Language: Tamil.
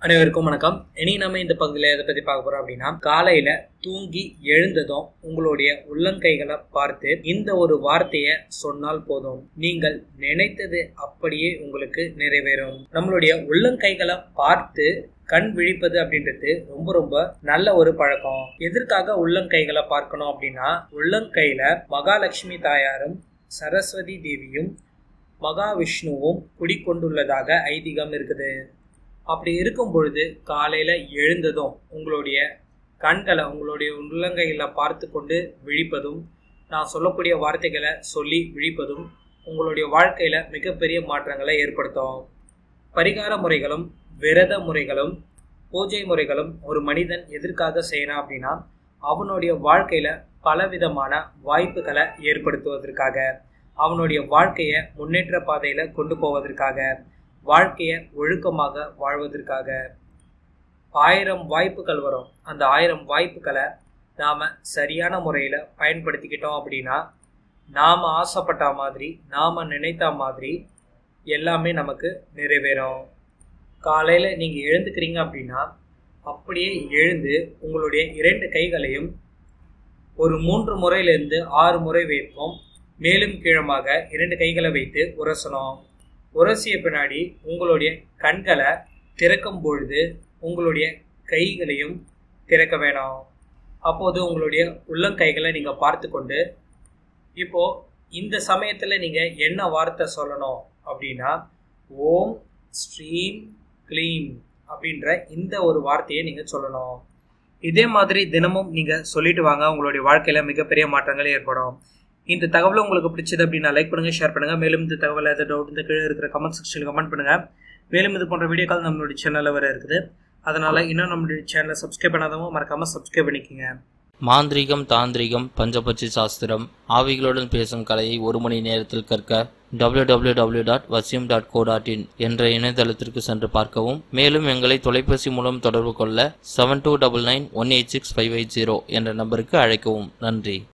அனைவருக்கும் வணக்கம் இனி நம்ம இந்த பகுதியில் எதை பற்றி பார்க்க போறோம் அப்படின்னா காலையில தூங்கி எழுந்ததும் உங்களுடைய உள்ளங்கைகளை பார்த்து இந்த ஒரு வார்த்தையை சொன்னால் போதும் நீங்கள் நினைத்தது அப்படியே உங்களுக்கு நிறைவேறும் நம்மளுடைய உள்ளங்கைகளை பார்த்து கண் விழிப்பது அப்படின்றது ரொம்ப ரொம்ப நல்ல ஒரு பழக்கம் எதற்காக உள்ளங்கைகளை பார்க்கணும் அப்படின்னா உள்ளங்கையில மகாலட்சுமி தாயாரும் சரஸ்வதி தேவியும் மகாவிஷ்ணுவும் குடிக்கொண்டுள்ளதாக ஐதீகம் இருக்குது அப்படி இருக்கும் பொழுது காலையில் எழுந்ததும் உங்களுடைய கண்களை உங்களுடைய உள்ளங்கைகளை பார்த்து கொண்டு விழிப்பதும் நான் சொல்லக்கூடிய வார்த்தைகளை சொல்லி விழிப்பதும் உங்களுடைய வாழ்க்கையில் மிகப்பெரிய மாற்றங்களை ஏற்படுத்தும் பரிகார முறைகளும் விரத முறைகளும் பூஜை முறைகளும் ஒரு மனிதன் எதற்காக செய்யணும் அப்படின்னா அவனுடைய வாழ்க்கையில் பலவிதமான வாய்ப்புகளை ஏற்படுத்துவதற்காக அவனுடைய வாழ்க்கையை முன்னேற்ற பாதையில் கொண்டு போவதற்காக வாழ்க்கையை ஒழுக்கமாக வாழ்வதற்காக ஆயிரம் வாய்ப்புகள் வரும் அந்த ஆயிரம் வாய்ப்புகளை நாம் சரியான முறையில் பயன்படுத்திக்கிட்டோம் அப்படின்னா நாம் ஆசைப்பட்ட மாதிரி நாம் நினைத்த மாதிரி எல்லாமே நமக்கு நிறைவேறும் காலையில் நீங்கள் எழுந்துக்கிறீங்க அப்படின்னா அப்படியே எழுந்து உங்களுடைய இரண்டு கைகளையும் ஒரு மூன்று முறையிலிருந்து ஆறு முறை வைப்போம் மேலும் கீழமாக இரண்டு கைகளை வைத்து உரசணும் உரசிய பின்னாடி உங்களுடைய கண்களை திறக்கும் பொழுது உங்களுடைய கைகளையும் திறக்க வேணாம் அப்போது உங்களுடைய உள்ளங்கைகளை நீங்கள் பார்த்து கொண்டு இப்போ இந்த சமயத்தில் நீங்கள் என்ன வார்த்தை சொல்லணும் அப்படின்னா ஓம் ஸ்ரீம் க்ளீம் அப்படின்ற இந்த ஒரு வார்த்தையை நீங்கள் சொல்லணும் இதே மாதிரி தினமும் நீங்கள் சொல்லிட்டு வாங்க உங்களுடைய வாழ்க்கையில் மிகப்பெரிய மாற்றங்கள் ஏற்படும் இந்த தகவல் உங்களுக்கு பிடிச்சது அப்படின்னா லைக் பண்ணுங்கள் ஷேர் பண்ணுங்கள் மேலும் இந்த தகவல் ஏதாவது டவுட் இந்த கீழே இருக்கிற கமெண்ட் செக்ஷனில் கமெண்ட் பண்ணுங்கள் மேலும் இது போன்ற வீடியோக்கள் நம்மளுடைய சேனலில் வர இருக்குது அதனால் இன்னும் நம்மளுடைய சேனலை சப்ஸ்கிரைப் பண்ணாதவங்க மறக்காமல் சப்ஸ்கிரைப் பண்ணிக்கோங்க மாந்திரீகம் தாந்திரிகம் பஞ்சபட்சி சாஸ்திரம் ஆவிகளுடன் பேசும் கலையை ஒரு மணி நேரத்தில் கற்க www.vasim.co.in டாட் வசியம் டாட் கோ டாட் இன் என்ற இணையதளத்திற்கு சென்று பார்க்கவும் மேலும் எங்களை தொலைபேசி மூலம் தொடர்பு கொள்ள seven two double nine one eight six five eight zero என்ற நம்பருக்கு அழைக்கவும் நன்றி